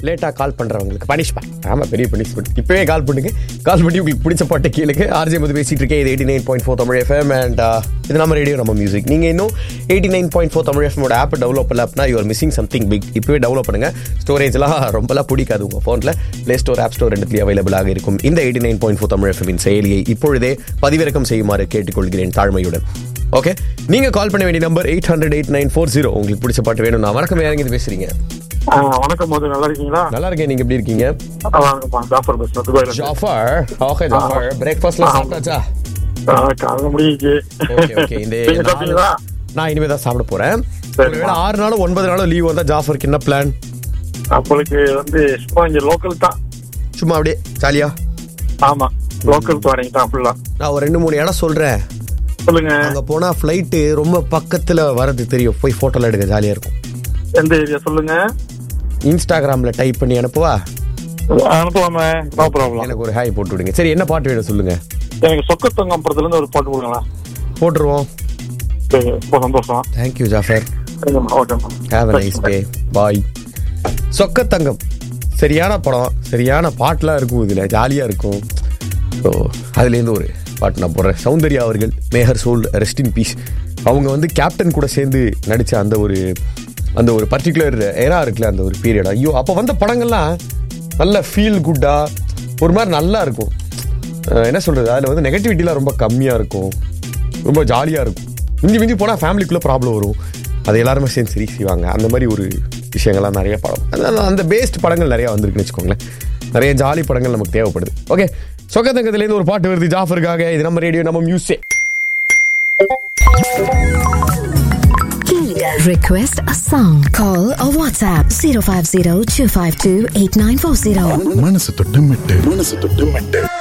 லேட்டாக கால் பண்ணுறவங்களுக்கு பனிஷ்மெண்ட் ஆமாம் பெரிய பனிஷ்மெண்ட் இப்போவே கால் பண்ணுங்க கால் பண்ணி உங்களுக்கு பிடிச்ச பாட்டை கேளுங்க ஆர்ஜே மது பேசிட்டு இருக்கேன் இது eighty nine point four Tamil FM and இது நம்ம ரேடியோ நம்ம மியூசிக் நீங்கள் இன்னும் eighty nine point four Tamil எஃப்எமோட ஆப் டெவலப் பண்ணல அப்படின்னா யூஆர் மிஸ்ஸிங் சம்திங் பிக் இப்போவே டெவலப் பண்ணுங்க ஸ்டோரேஜ்லாம் ரொம்பலாம் பிடிக்காது உங்கள் ஃபோனில் ப்ளே ஸ்டோர் ஆப் ஸ்டோர் ரெண்டுலேயும் அவைலபிளாக இருக்கும் இந்த eighty nine point four Tamil எஃப்எம்மின் செயலியை இப்பொழுதே பதிவிறக்கம் செய்யுமாறு கேட்டுக்கொள்கிறேன் தாழ்மையுடன் ஓகே நீங்க கால் பண்ண வேண்டிய number eight hundred eight nine four zero உங்களுக்கு பிடிச்ச பாட்டு வேணும்னா வணக்கம் யாருங்க இது பேசுறீங்க ஆ, வணக்கம் மோது நல்லா இருக்கீங்களா நல்லா இருக்கேன் நீங்க எப்படி இருக்கீங்க ஆ, வாங்கப்பா ஜாஃபர் பேசுறேன் துபாயில இருந்து. ஜாஃபர் ஓகே ஜாஃபர் பிரேக்ஃபாஸ்ட்லாம் சாப்பிட்டாச்சா ஆ, காலைல முடிஞ்சிச்சு ஓகே ஓகே இந்த நீங்க நாலு- சாப்பிட்டீங்களா நான் இனிமே தான் சாப்பிட போறேன் சரிம்மா. ஒருவேளை ஆறு நாளும் ஒன்பது நாளும் லீவ் வந்தா ஜாஃபருக்கு என்ன பிளான் அப்பளுக்கு வந்து சும்மா இங்க லோக்கல் தான் சும்மா அப்படியே ஜாலியா ஆமா லோக்கல் வரீங்க தான் ஃபுல்லா நான் ஒரு ரெண்டு மூணு இடம் சொல்றேன் சொல்லுங்க அங்க போனா ஃபிளைட்டு ரொம்ப பக்கத்துல வரது தெரியும் போய் போட்டோல எடுக்க ஜாலியா இருக்கும் எந்த ஏரியா சொல்லுங்க இன்ஸ்டாகிராம்ல டைப் பண்ணி அனுப்புவா அனுப்புவாமே நோ ப்ராப்ளம் எனக்கு ஒரு ஹாய் போட்டு விடுங்க சரி என்ன பாட்டு வேணும் சொல்லுங்க எனக்கு சொக்கத்தங்கம் படத்துல இருந்து ஒரு பாட்டு கொடுங்களா போட்டுருவோம் சரி, ரொம்ப சந்தோஷம் தேங்க்யூ ஜாஃபர் சரிம்மா, ஓகேம்மா ஹேவ் அ நைஸ் டே பாய் சொக்கத்தங்கம் சரியான படம் சரியான பாட்டுலாம் இருக்கும் இதில் ஜாலியாக இருக்கும் ஸோ அதுலேருந்து ஒரு பாட்டு நான் போடுறேன் சௌந்தர்யா அவர்கள் Meher soul rest in peace அவங்க வந்து கேப்டன் கூட சேர்ந்து நடித்த அந்த ஒரு அந்த ஒரு பர்டிகுலர் ஏரா இருக்குல்ல அந்த ஒரு பீரியட் ஐயோ அப்போ வந்த படங்கள்லாம் நல்ல ஃபீல் குட்டாக ஒரு மாதிரி நல்லா இருக்கும் அஹ் என்ன சொல்கிறது அதில் வந்து நெகட்டிவிட்டிலாம் ரொம்ப கம்மியாக இருக்கும் ரொம்ப ஜாலியாக இருக்கும் மிஞ்சி மிஞ்சி போனால் ஃபேமிலிக்குள்ளே ப்ராப்ளம் வரும் அது எல்லாருமே சேர்ந்து சரி செய்வாங்க அந்த மாதிரி ஒரு விஷயங்கள்லாம் நிறைய படம் அதனால அந்த பேஸ்ட் படங்கள் நிறைய வந்திருக்குன்னு வச்சுக்கோங்களேன் நிறைய ஜாலி படங்கள் நமக்கு தேவைப்படுது ஓகே சொக்கத்தங்கத்துலேருந்து ஒரு பாட்டு வருது ஜாஃபருக்காக இது நம்ம ரேடியோ நம்ம music Request a song. Call or WhatsApp 050 252 8940. மனசு தொட்டு மெட்டு மனசு தொட்டு மெட்டு